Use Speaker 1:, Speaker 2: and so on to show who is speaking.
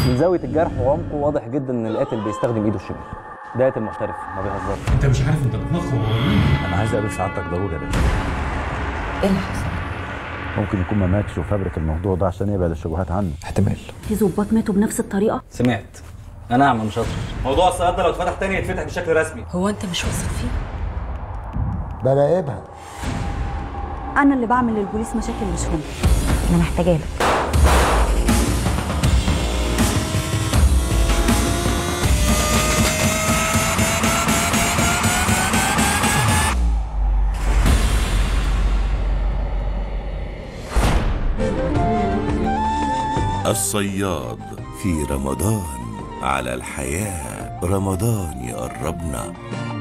Speaker 1: من زاويه الجرح وعمقه واضح جدا ان القاتل بيستخدم ايده الشمال ده قاتل محترف ما بيهزرش
Speaker 2: انت مش عارف انت بتنخر ولا مين
Speaker 3: انا عايز اقابل سعادتك ضروري يا باشا
Speaker 4: ايه اللي حصل؟
Speaker 3: ممكن يكون ما ماتش وفبرك الموضوع ده عشان يبعد الشبهات عنه
Speaker 2: احتمال
Speaker 5: في ظباط ماتوا بنفس الطريقه
Speaker 1: سمعت انا اعمى مش اطرش موضوع الصياد ده لو اتفتح تاني يتفتح بشكل رسمي
Speaker 4: هو انت مش واثق فيه؟
Speaker 3: براقبها
Speaker 5: انا اللي بعمل للبوليس مشاكل مش هم
Speaker 4: انا محتاجه لك
Speaker 6: الصياد في رمضان على الحياة رمضان يقربنا